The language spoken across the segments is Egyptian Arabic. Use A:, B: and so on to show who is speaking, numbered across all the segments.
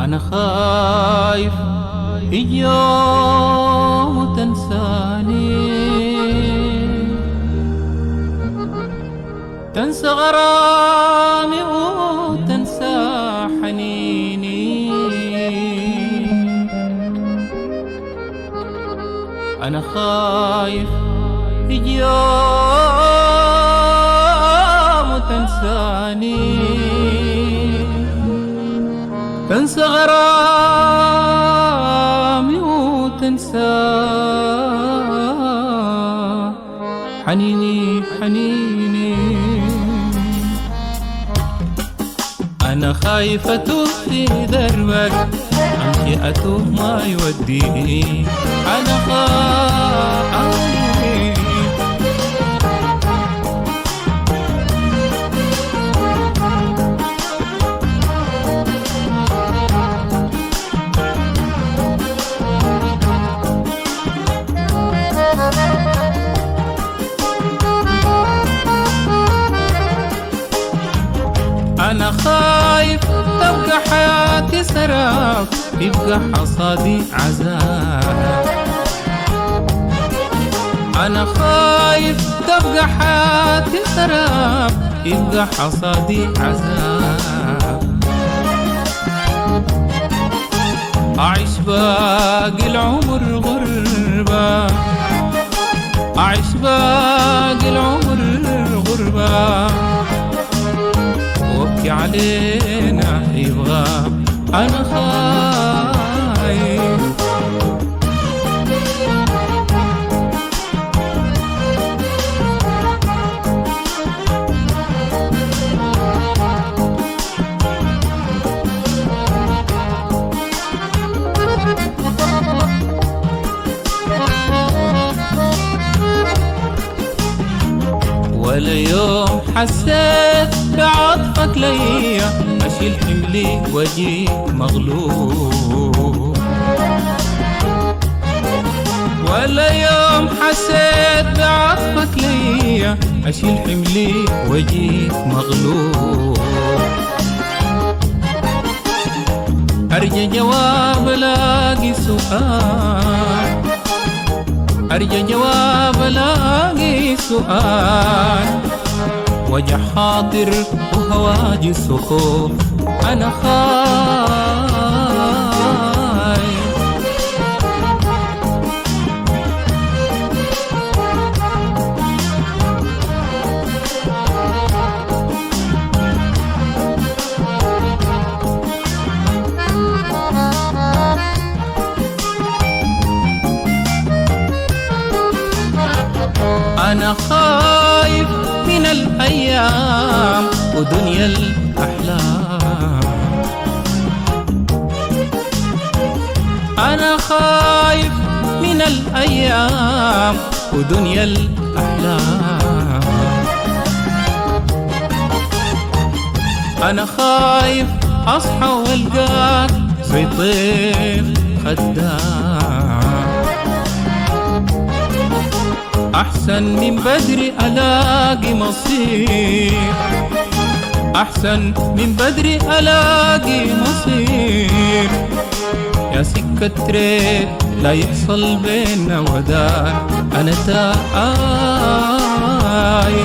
A: أنا خايف يجي يوم وتنساني تنسى غرامي وتنسى حنيني أنا خايف يجي يوم وتنساني تنسى غرامي وتنسى حنيني حنيني أنا خايف أتوه في دربك أمشي أتوه ما يوديني أنا خايف أنا خايف تبقى حياتي سراب يبقى حصادي عذاب أنا خايف تبقى حياتي سراب يبقى حصادي عذاب أعيش باقي العمر غربة أعيش باقي العمر غربة وابكي علينا يبغى انا خايف ولا يوم حسيت بعطفك ليا اشيل حملي واجي مغلوب ولا يوم حسيت بعطفك ليا اشيل حملي واجي مغلوب ارجى جواب الاقي سؤال أرجى جواب لاقي سؤال وجع خاطر وهواجي سخوف أنا خايف أنا خايف من الأيام ودنيا الأحلام أنا خايف من الأيام ودنيا الأحلام أنا خايف أصحى وألقاك زي طير خدام أحسن من بدري ألاقي مصير أحسن من بدري ألاقي مصير يا سكة ريت لا يحصل بينا وداع أنا تايه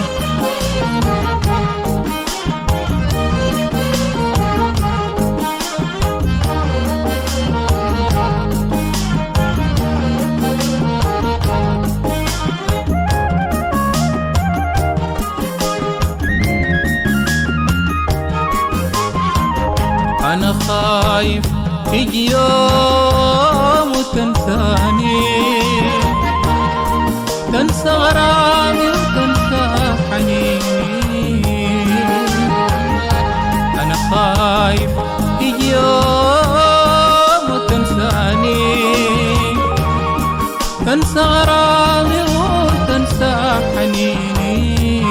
A: أنا خايف يجي يوم وتنساني تنسى غرامي وتنسى حنيني أنا خايف يجي يوم وتنساني تنسى غرامي وتنسى حنيني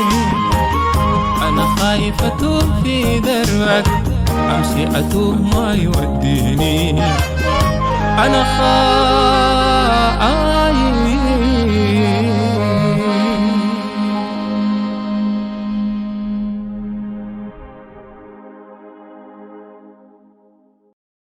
A: أنا خايف أتوه في دربك أمشي أتوه ما يوديني أنا خايف